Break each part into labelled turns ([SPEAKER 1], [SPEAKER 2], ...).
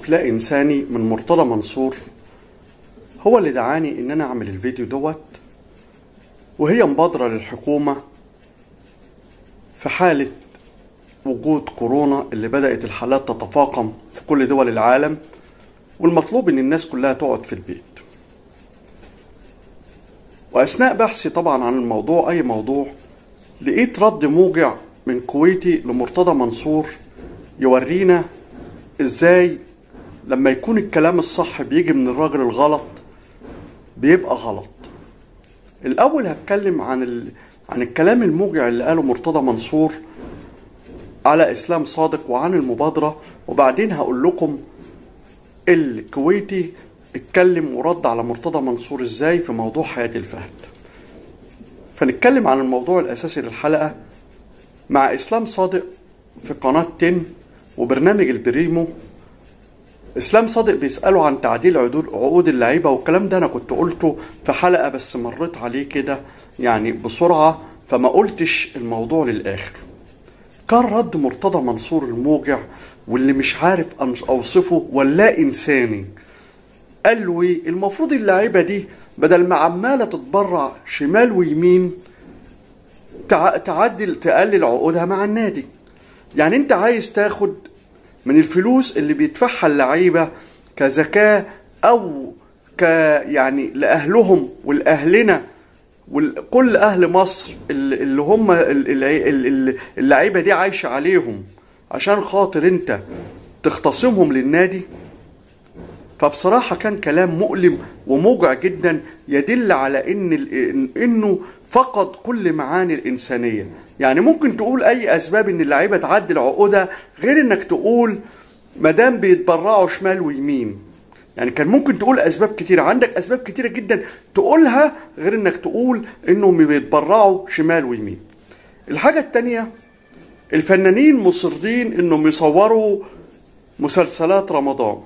[SPEAKER 1] موقف لا إنساني من مرتضى منصور هو اللي دعاني إن أنا أعمل الفيديو دوت وهي مبادرة للحكومة في حالة وجود كورونا اللي بدأت الحالات تتفاقم في كل دول العالم والمطلوب إن الناس كلها تقعد في البيت وأثناء بحثي طبعا عن الموضوع أي موضوع لقيت رد موجع من كويتي لمرتضى منصور يورينا ازاي لما يكون الكلام الصح بيجي من الراجل الغلط بيبقى غلط الاول هتكلم عن ال... عن الكلام الموجع اللي قاله مرتضى منصور على اسلام صادق وعن المبادره وبعدين هقول لكم الكويتي اتكلم ورد على مرتضى منصور ازاي في موضوع حياه الفهد فنتكلم عن الموضوع الاساسي للحلقه مع اسلام صادق في قناه تن وبرنامج البريمو اسلام صادق بيساله عن تعديل عدود عقود اللعيبه والكلام ده انا كنت قلته في حلقه بس مريت عليه كده يعني بسرعه فما قلتش الموضوع للاخر كان رد مرتضى منصور الموجع واللي مش عارف اوصفه ولا انساني قال له ايه المفروض اللعيبه دي بدل ما عماله تتبرع شمال ويمين تعدل تقلل عقودها مع النادي يعني انت عايز تاخد من الفلوس اللي بيدفعها اللعيبه كزكاه او ك يعني لاهلهم ولاهلنا وكل اهل مصر اللي هم اللعيبه دي عايشه عليهم عشان خاطر انت تختصمهم للنادي فبصراحه كان كلام مؤلم وموجع جدا يدل على ان انه فقد كل معاني الانسانيه يعني ممكن تقول اي اسباب ان اللعيبه تعدل عقودها غير انك تقول مدام بيتبرعوا شمال ويمين يعني كان ممكن تقول اسباب كتيره عندك اسباب كتيره جدا تقولها غير انك تقول انهم بيتبرعوا شمال ويمين الحاجه التانية الفنانين مصرين انهم يصوروا مسلسلات رمضان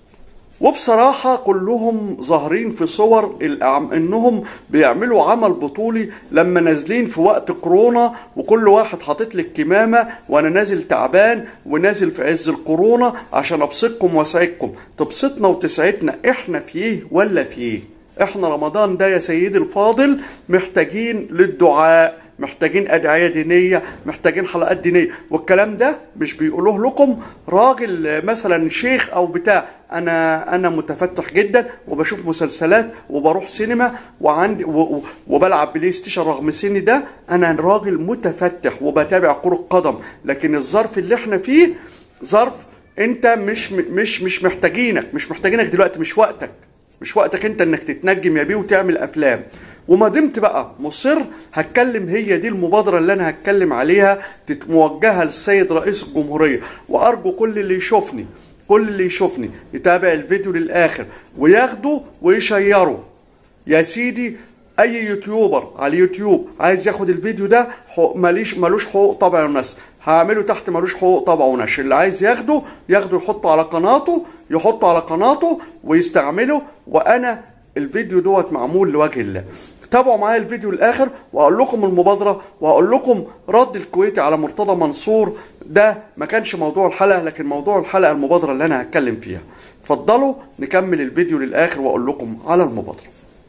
[SPEAKER 1] وبصراحة كلهم ظاهرين في صور الأعم... انهم بيعملوا عمل بطولي لما نازلين في وقت كورونا وكل واحد حاطط لك كمامة وانا نازل تعبان ونازل في عز الكورونا عشان ابسطكم واسعدكم تبسطنا وتسعدنا احنا فيه ولا فيه احنا رمضان ده يا سيدي الفاضل محتاجين للدعاء محتاجين أدعية دينية محتاجين حلقات دينية والكلام ده مش بيقولوه لكم راجل مثلا شيخ أو بتاع أنا أنا متفتح جدا وبشوف مسلسلات وبروح سينما وعندي وبلعب بلاي ستيشن رغم سني ده أنا راجل متفتح وبتابع كرة قدم لكن الظرف اللي احنا فيه ظرف أنت مش مش مش محتاجينك مش محتاجينك دلوقتي مش وقتك مش وقتك أنت إنك تتنجم يا بيه وتعمل أفلام وما دمت بقى مصر هتكلم هي دي المبادره اللي انا هتكلم عليها موجهه للسيد رئيس الجمهوريه وارجو كل اللي يشوفني كل اللي يشوفني يتابع الفيديو للاخر وياخده ويشيره يا سيدي اي يوتيوبر على اليوتيوب عايز ياخد الفيديو ده ماليش ملوش حقوق طبع ونشر هعمله تحت ملوش حقوق طبع ونشر اللي عايز ياخده ياخده يحطه على قناته يحطه على قناته ويستعمله وانا الفيديو دوت معمول لوجه الله تابعوا معايا الفيديو الاخر واقول لكم المبادره واقول لكم رد الكويتي على مرتضى منصور ده ما كانش موضوع الحلقه لكن موضوع الحلقه المبادره اللي انا هتكلم فيها اتفضلوا نكمل الفيديو للاخر واقول لكم على المبادره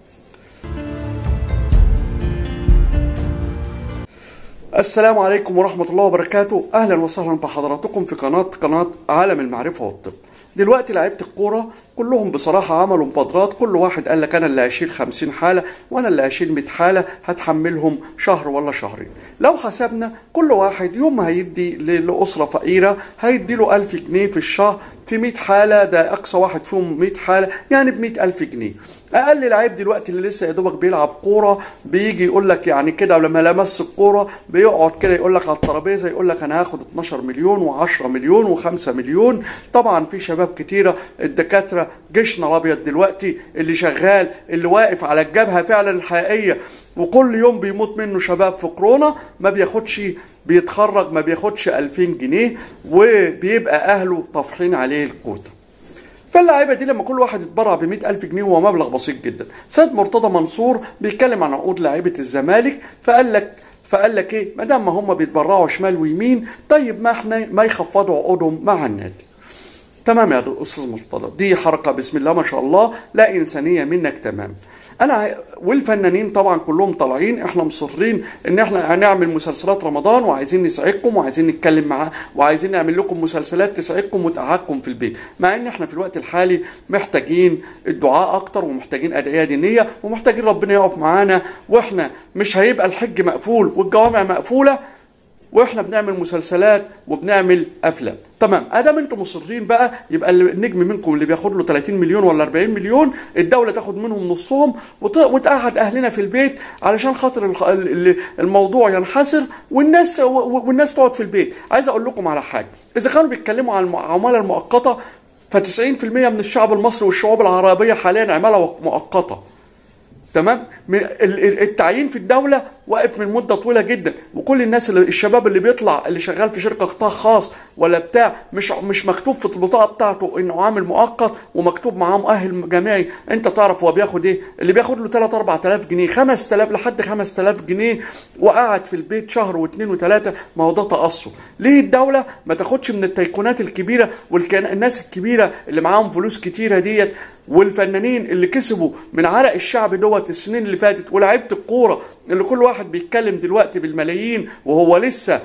[SPEAKER 1] السلام عليكم ورحمة الله وبركاته أهلا وسهلا بحضراتكم في قناة قناة عالم المعرفة والطب دلوقتي لعيبة الكورة كلهم بصراحة عملوا مبادرات كل واحد قال لك أنا اللي هشيل 50 حالة وأنا اللي هشيل 100 حالة هتحملهم شهر ولا شهرين لو حسبنا كل واحد يوم ما هيدي لأسرة فقيرة هيدي له 1000 جنيه في الشهر في 100 حالة ده أقصى واحد فيهم 100 حالة يعني ب 100000 جنيه اقل لعيب دلوقتي اللي لسه يا دوبك بيلعب كوره بيجي يقول لك يعني كده لما لمس الكوره بيقعد كده يقول لك على الترابيزه يقول لك انا هاخد 12 مليون و10 مليون و5 مليون طبعا في شباب كتيره الدكاتره جيشنا الابيض دلوقتي اللي شغال اللي واقف على الجبهه فعلا الحقيقيه وكل يوم بيموت منه شباب في كورونا ما بياخدش بيتخرج ما بياخدش 2000 جنيه وبيبقى اهله طافحين عليه الكوتا فاللعيبه دي لما كل واحد يتبرع ب ألف جنيه هو مبلغ بسيط جدا سيد مرتضى منصور بيتكلم عن عقود لعيبه الزمالك فقال لك فقال لك ايه ما دام ما هم بيتبرعوا شمال ويمين طيب ما احنا ما يخفضوا عقودهم مع النادي تمام يا استاذ مرتضى دي حركه بسم الله ما شاء الله لا انسانيه منك تمام انا ع- والفنانين طبعا كلهم طالعين احنا مصرين ان احنا هنعمل مسلسلات رمضان وعايزين نسعدكم وعايزين نتكلم معاه وعايزين نعمل لكم مسلسلات تسعدكم وتقعدكم في البيت مع ان احنا في الوقت الحالي محتاجين الدعاء اكتر ومحتاجين ادعيه دينيه ومحتاجين ربنا يقف معانا واحنا مش هيبقى الحج مقفول والجوامع مقفوله واحنا بنعمل مسلسلات وبنعمل افلام تمام ادام انتم مصرين بقى يبقى اللي- النجم منكم اللي بياخد له 30 مليون ولا 40 مليون الدوله تاخد منهم نصهم وت- وتقعد اهلنا في البيت علشان خاطر الخ- ال- ال- الموضوع ينحسر والناس و- و- والناس تقعد في البيت عايز اقول لكم على حاجه اذا كانوا بيتكلموا عن العماله المؤقته ف90% من الشعب المصري والشعوب العربيه حاليا عماله مؤقته تمام من ال- ال- التعيين في الدوله واقف من مده طويله جدا وكل الناس اللي الشباب اللي بيطلع اللي شغال في شركه قطاع خاص ولا بتاع مش مش مكتوب في البطاقه بتاعته انه عامل مؤقت ومكتوب معاه مؤهل جامعي انت تعرف هو بياخد ايه اللي بياخد له 3 4000 جنيه 5000 لحد 5000 جنيه وقعد في البيت شهر واثنين وثلاثه ما هو ده تقصر ليه الدوله ما تاخدش من التيقونات الكبيره والناس الكبيره اللي معاهم فلوس كتيره ديت والفنانين اللي كسبوا من عرق الشعب دوت السنين اللي فاتت ولاعيبه الكوره اللي كل واحد بيتكلم دلوقتي بالملايين وهو لسه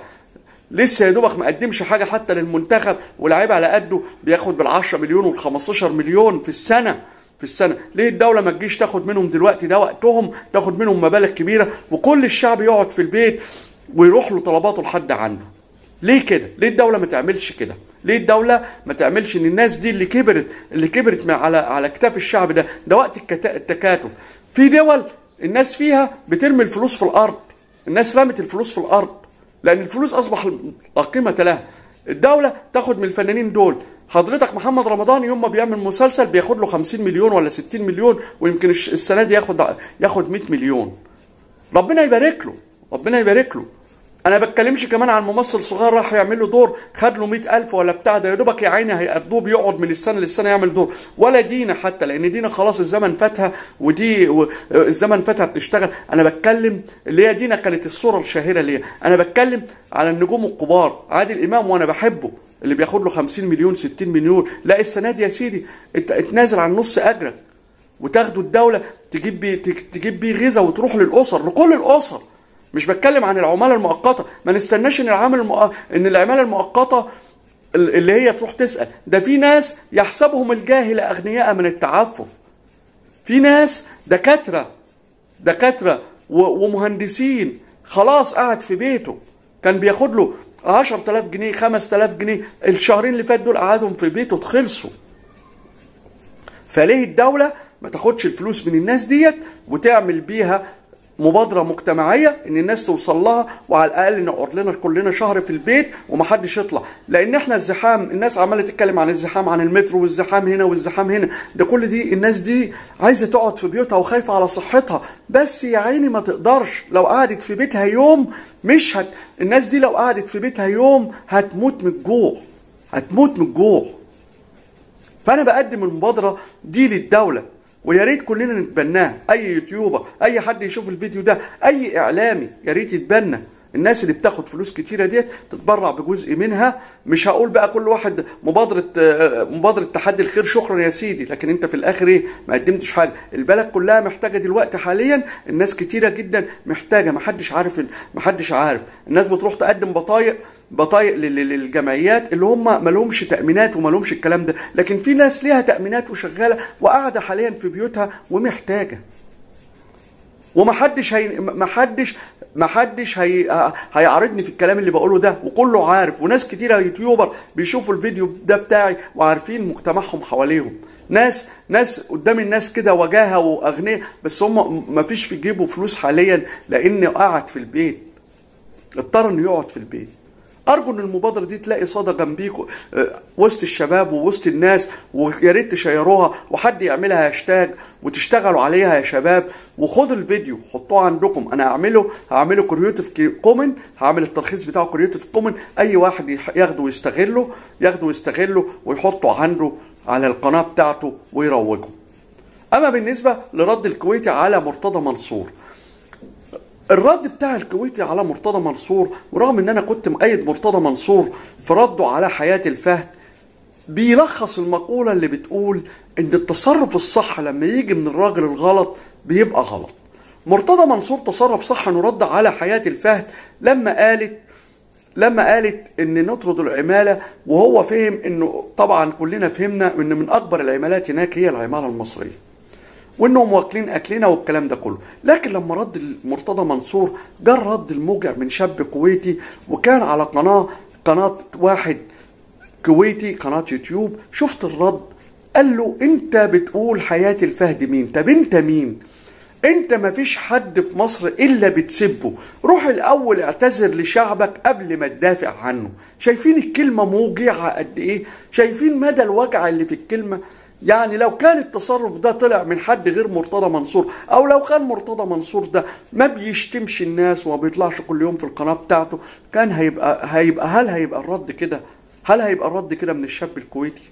[SPEAKER 1] لسه يا دوبك ما قدمش حاجه حتى للمنتخب ولاعيب على قده بياخد بال10 مليون وال 15 مليون في السنه في السنه ليه الدوله ما تجيش تاخد منهم دلوقتي ده وقتهم تاخد منهم مبالغ كبيره وكل الشعب يقعد في البيت ويروح له طلباته لحد عنده ليه كده؟ ليه الدولة ما تعملش كده؟ ليه الدولة ما تعملش ان الناس دي اللي كبرت اللي كبرت من على على كتاف الشعب ده ده وقت الكتا- التكاتف. في دول الناس فيها بترمي الفلوس في الارض. الناس رمت الفلوس في الارض لان الفلوس اصبح لا قيمة لها. الدولة تاخد من الفنانين دول حضرتك محمد رمضان يوم ما بيعمل مسلسل بياخد له 50 مليون ولا 60 مليون ويمكن الش- السنة دي ياخد ياخد 100 مليون. ربنا يبارك له ربنا يبارك له انا بتكلمش كمان عن ممثل صغير راح يعمل له دور خد له 100000 ولا بتاع ده يا دوبك يا عيني هيقضوه بيقعد من السنه للسنه يعمل دور ولا دينا حتى لان دينا خلاص الزمن فاتها ودي و- الزمن فاتها بتشتغل انا بتكلم اللي هي دينا كانت الصوره الشهيره ليا انا بتكلم على النجوم الكبار عادل امام وانا بحبه اللي بياخد له 50 مليون 60 مليون لا السنه دي يا سيدي ات- اتنازل عن نص اجرك وتاخدوا الدولة تجيب بيه تجيب بيه غذاء وتروح للأسر لكل الأسر مش بتكلم عن العمالة المؤقتة ما نستناش ان العامل المؤ... ان العمالة المؤقتة ال- اللي هي تروح تسأل ده في ناس يحسبهم الجاهل أغنياء من التعفف في ناس دكاترة دكاترة و- ومهندسين خلاص قاعد في بيته كان بياخد له 10000 جنيه 5000 جنيه الشهرين اللي فات دول قعدهم في بيته خلصوا فليه الدولة ما تاخدش الفلوس من الناس ديت وتعمل بيها مبادرة مجتمعية ان الناس توصل لها وعلى الاقل نقعد لنا كلنا شهر في البيت ومحدش يطلع لان احنا الزحام الناس عمالة تتكلم عن الزحام عن المترو والزحام هنا والزحام هنا ده كل دي الناس دي عايزة تقعد في بيوتها وخايفة على صحتها بس يا عيني ما تقدرش لو قعدت في بيتها يوم مش هت... الناس دي لو قعدت في بيتها يوم هتموت من الجوع هتموت من الجوع فانا بقدم المبادره دي للدوله ويا ريت كلنا نتبناها اي يوتيوبر اي حد يشوف الفيديو ده اي اعلامي يا ريت يتبنى الناس اللي بتاخد فلوس كتيره ديت تتبرع بجزء منها مش هقول بقى كل واحد مبادره آه، مبادره تحدي الخير شكرا يا سيدي لكن انت في الاخر ايه ما قدمتش حاجه البلد كلها محتاجه دلوقتي حاليا الناس كتيره جدا محتاجه ما حدش عارف ما حدش عارف الناس بتروح تقدم بطايق بطايق لل- لل- للجمعيات اللي هم ما لهمش تامينات وما لهمش الكلام ده لكن في ناس ليها تامينات وشغاله وقاعده حاليا في بيوتها ومحتاجه ومحدش هي محدش محدش هي... هيعارضني في الكلام اللي بقوله ده وكله عارف وناس كتيره يوتيوبر بيشوفوا الفيديو ده بتاعي وعارفين مجتمعهم حواليهم ناس ناس قدام الناس كده وجاهه واغنياء بس هم مفيش في جيبه فلوس حاليا لانه قاعد في البيت اضطر انه يقعد في البيت ارجو ان المبادره دي تلاقي صدى جنبيكم آه، وسط الشباب ووسط الناس ويا ريت تشيروها وحد يعملها هاشتاج وتشتغلوا عليها يا شباب وخدوا الفيديو حطوه عندكم انا هعمله هعمله كريوتيف كومن هعمل الترخيص بتاعه كريوتيف كومن اي واحد يح- ياخده ويستغله ياخده ويستغله ويحطه عنده على القناه بتاعته ويروجه اما بالنسبه لرد الكويتي على مرتضى منصور الرد بتاع الكويتي على مرتضى منصور ورغم ان انا كنت مؤيد مرتضى منصور في رده على حياة الفهد بيلخص المقولة اللي بتقول ان التصرف الصح لما يجي من الراجل الغلط بيبقى غلط مرتضى منصور تصرف صح انه رد على حياة الفهد لما قالت لما قالت ان نطرد العمالة وهو فهم انه طبعا كلنا فهمنا ان من اكبر العمالات هناك هي العمالة المصرية وانهم واكلين اكلنا والكلام ده كله لكن لما رد مرتضى منصور جه الرد الموجع من شاب كويتي وكان على قناه قناه واحد كويتي قناه يوتيوب شفت الرد قال له انت بتقول حياه الفهد مين طب انت مين انت ما فيش حد في مصر الا بتسبه روح الاول اعتذر لشعبك قبل ما تدافع عنه شايفين الكلمه موجعه قد ايه شايفين مدى الوجع اللي في الكلمه يعني لو كان التصرف ده طلع من حد غير مرتضى منصور او لو كان مرتضى منصور ده ما بيشتمش الناس وما بيطلعش كل يوم في القناه بتاعته كان هيبقى هيبقى هل هيبقى الرد كده هل هيبقى الرد كده من الشاب الكويتي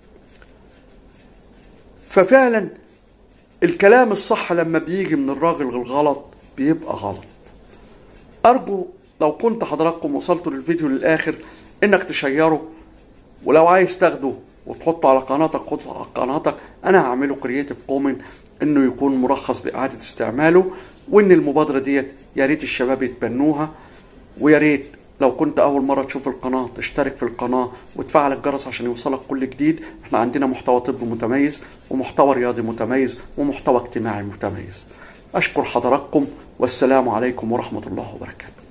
[SPEAKER 1] ففعلا الكلام الصح لما بيجي من الراجل الغلط بيبقى غلط ارجو لو كنت حضراتكم وصلتوا للفيديو للاخر انك تشيره ولو عايز تاخده وتحطه على قناتك خده على قناتك انا هعمله كرييتيف كومن انه يكون مرخص باعاده استعماله وان المبادره ديت يا ريت الشباب يتبنوها ويا ريت لو كنت اول مره تشوف القناه تشترك في القناه وتفعل الجرس عشان يوصلك كل جديد احنا عندنا محتوى طبي متميز ومحتوى رياضي متميز ومحتوى اجتماعي متميز اشكر حضراتكم والسلام عليكم ورحمه الله وبركاته